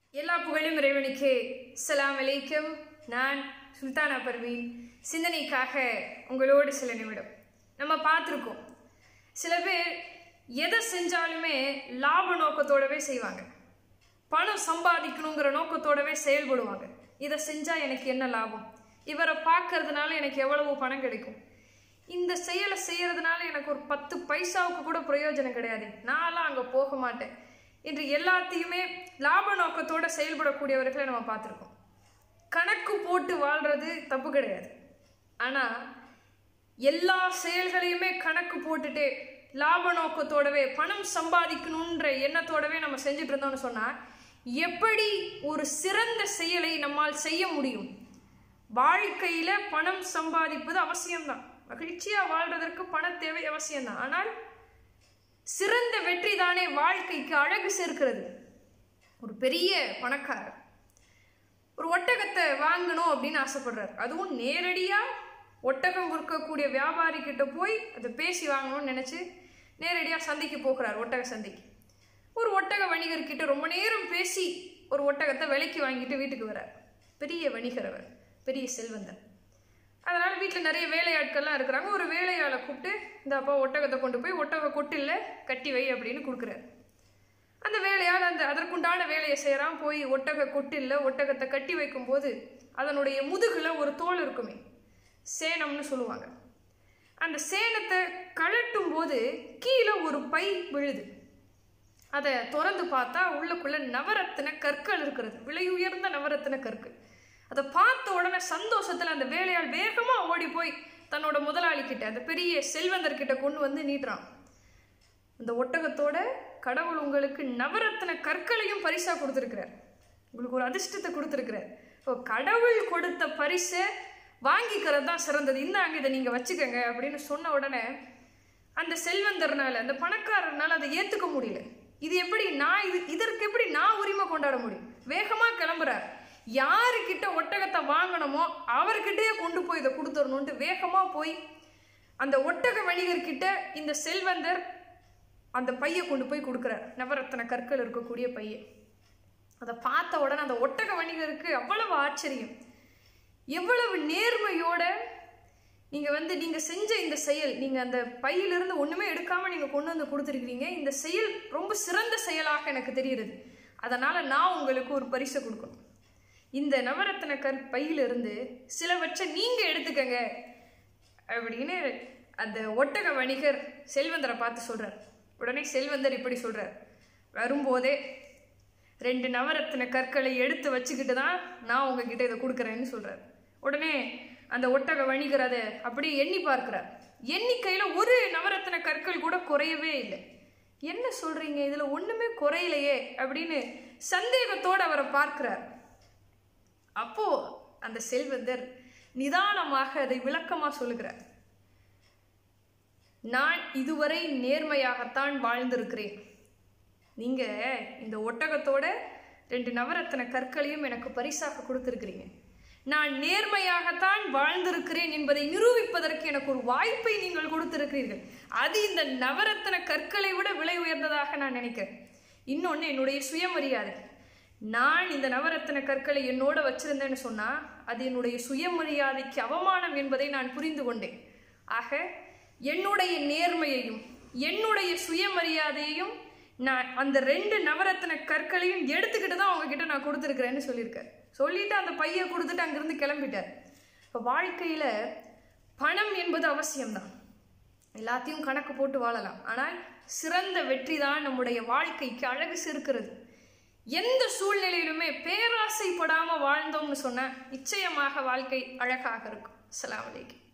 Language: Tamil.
எல்லா புகழும் இறைவனுக்கே அஸ்ஸலாமு அலைக்கும் நான் சுல்தானா பர்வீன் சிந்தனைக்காக உங்களோடு சில நிமிடம் நம்ம பார்த்துருக்கோம் சில பேர் எதை செஞ்சாலுமே லாப நோக்கத்தோடவே செய்வாங்க பணம் சம்பாதிக்கணுங்கிற நோக்கத்தோடவே செயல்படுவாங்க இதை செஞ்சால் எனக்கு என்ன லாபம் இவரை பார்க்கறதுனால எனக்கு எவ்வளவு பணம் கிடைக்கும் இந்த செயலை செய்யறதுனால எனக்கு ஒரு பத்து பைசாவுக்கு கூட பிரயோஜனம் கிடையாது நான்லாம் அங்கே போக மாட்டேன் இன்று எல்லாத்தையுமே லாப நோக்கத்தோட செயல்படக்கூடியவர்களை நம்ம பார்த்துருக்கோம் கணக்கு போட்டு வாழ்றது தப்பு கிடையாது ஆனால் எல்லா செயல்களையுமே கணக்கு போட்டுட்டு லாப நோக்கத்தோடவே பணம் சம்பாதிக்கணுன்ற எண்ணத்தோடவே நம்ம செஞ்சுட்டு இருந்தோம்னு சொன்னால் எப்படி ஒரு சிறந்த செயலை நம்மால் செய்ய முடியும் வாழ்க்கையில பணம் சம்பாதிப்பது அவசியம்தான் மகிழ்ச்சியா வாழ்றதற்கு பண தேவை அவசியம்தான் ஆனால் சிறந்த வெற்றி தானே வாழ்க்கைக்கு அழகு சேர்க்கிறது ஒரு பெரிய பணக்காரர் ஒரு ஒட்டகத்தை வாங்கணும் அப்படின்னு ஆசைப்படுறாரு அதுவும் நேரடியா ஒட்டகம் விற்கக்கூடிய வியாபாரி கிட்ட போய் அதை பேசி வாங்கணும்னு நினைச்சு நேரடியா சந்தைக்கு போகிறார் ஒட்டக சந்தைக்கு ஒரு ஒட்டக வணிகர்கிட்ட ரொம்ப நேரம் பேசி ஒரு ஒட்டகத்தை விலைக்கு வாங்கிட்டு வீட்டுக்கு வரார் பெரிய வணிகர் அவர் பெரிய செல்வந்தன் அதனால வீட்டில் நிறைய வேலையாட்கள்லாம் இருக்கிறாங்க ஒரு வேலையாளை கூப்பிட்டு இந்த அப்பா ஒட்டகத்தை கொண்டு போய் ஒட்டக கொட்டில்ல கட்டி வை அப்படின்னு கொடுக்குறாரு அந்த வேலையால் அந்த அதற்குண்டான வேலையை செய்கிறான் போய் ஒட்டக கொட்டில்ல ஒட்டகத்தை கட்டி வைக்கும்போது அதனுடைய முதுகுல ஒரு தோல் இருக்குமே சேனம்னு சொல்லுவாங்க அந்த சேனத்தை கழட்டும் போது கீழே ஒரு பை விழுது அதை திறந்து பார்த்தா உள்ளுக்குள்ள நவரத்தின கற்கள் இருக்கிறது விலை உயர்ந்த நவரத்தின கற்கள் அதை பார்த்த உடனே சந்தோஷத்துல அந்த வேலையாள் வேகமா ஓடி போய் தன்னோட முதலாளி கிட்ட அந்த பெரிய செல்வந்தர் கிட்ட கொண்டு வந்து நீட்டுறான் அந்த ஒட்டகத்தோட கடவுள் உங்களுக்கு நவரத்தின கற்களையும் பரிசா கொடுத்துருக்கிறார் உங்களுக்கு ஒரு அதிர்ஷ்டத்தை கொடுத்துருக்கிறார் இப்போ கடவுள் கொடுத்த பரிசை வாங்கிக்கிறது தான் சிறந்தது இந்தாங்க இதை நீங்கள் வச்சுக்கோங்க அப்படின்னு சொன்ன உடனே அந்த செல்வந்தர்னால அந்த பணக்காரர்னால அதை ஏற்றுக்க முடியல இது எப்படி நான் இது இதற்கு எப்படி நான் உரிமை கொண்டாட முடியும் வேகமாக கிளம்புறார் யாருக்கிட்ட ஒட்டகத்தை வாங்கணுமோ அவர்கிட்டயே கொண்டு போய் இதை கொடுத்துடணுன்ட்டு வேகமாக போய் அந்த ஒட்டக வணிகர்கிட்ட இந்த செல்வந்தர் அந்த பையை கொண்டு போய் கொடுக்குறார் நவரத்தன கற்கள் இருக்கக்கூடிய பையை அதை பார்த்த உடனே அந்த ஒட்டக வணிகருக்கு அவ்வளவு ஆச்சரியம் எவ்வளவு நேர்மையோட நீங்கள் வந்து நீங்கள் செஞ்ச இந்த செயல் நீங்கள் அந்த பையிலிருந்து ஒன்றுமே எடுக்காமல் நீங்கள் கொண்டு வந்து கொடுத்துருக்கிறீங்க இந்த செயல் ரொம்ப சிறந்த செயலாக எனக்கு தெரிகிறது அதனால் நான் உங்களுக்கு ஒரு பரிசை கொடுக்கணும் இந்த நவரத்தின கற் பையிலிருந்து சிலவற்றை நீங்கள் எடுத்துக்கங்க அப்படின்னு அந்த ஒட்டக வணிகர் செல்வந்தரை பார்த்து சொல்கிறார் உடனே செல்வந்தர் இப்படி சொல்கிறார் வரும்போதே ரெண்டு நவரத்தின கற்களை எடுத்து வச்சுக்கிட்டு தான் நான் உங்ககிட்ட இதை கொடுக்குறேன்னு சொல்கிறார் உடனே அந்த ஒட்டக வணிகர் அதை அப்படியே எண்ணி பார்க்கிறார் எண்ணிக்கையில் ஒரு நவரத்தின கற்கள் கூட குறையவே இல்லை என்ன சொல்றீங்க இதுல ஒண்ணுமே குறையலையே அப்படின்னு சந்தேகத்தோடு அவரை பார்க்கிறார் அப்போ அந்த செல்வந்தர் நிதானமாக அதை விளக்கமா சொல்லுகிறார் நான் இதுவரை நேர்மையாகத்தான் வாழ்ந்திருக்கிறேன் நீங்க இந்த ஒட்டகத்தோட ரெண்டு நவரத்தின கற்களையும் எனக்கு பரிசாக கொடுத்திருக்கிறீங்க நான் நேர்மையாகத்தான் வாழ்ந்திருக்கிறேன் என்பதை நிரூபிப்பதற்கு எனக்கு ஒரு வாய்ப்பை நீங்கள் கொடுத்திருக்கிறீர்கள் அது இந்த நவரத்தின கற்களை விட விலை உயர்ந்ததாக நான் நினைக்கிறேன் இன்னொன்று என்னுடைய சுயமரியாதை நான் இந்த நவரத்தின கற்களை என்னோட வச்சிருந்தேன்னு சொன்னா அது என்னுடைய சுயமரியாதைக்கு அவமானம் என்பதை நான் புரிந்து கொண்டேன் ஆக என்னுடைய நேர்மையையும் என்னுடைய சுயமரியாதையையும் நான் அந்த ரெண்டு நவரத்தின கற்களையும் எடுத்துக்கிட்டு தான் உங்ககிட்ட நான் கொடுத்துருக்கிறேன்னு சொல்லியிருக்காரு சொல்லிட்டு அந்த பையை கொடுத்துட்டு அங்கிருந்து கிளம்பிட்டார் இப்போ வாழ்க்கையில் பணம் என்பது அவசியம்தான் எல்லாத்தையும் கணக்கு போட்டு வாழலாம் ஆனால் சிறந்த வெற்றி தான் நம்முடைய வாழ்க்கைக்கு அழகு சேர்க்கிறது எந்த சூழ்நிலையிலுமே பேராசைப்படாமல் வாழ்ந்தோம்னு சொன்னால் நிச்சயமாக வாழ்க்கை அழகாக இருக்கும் அஸ்ஸலாமு அலைக்கும்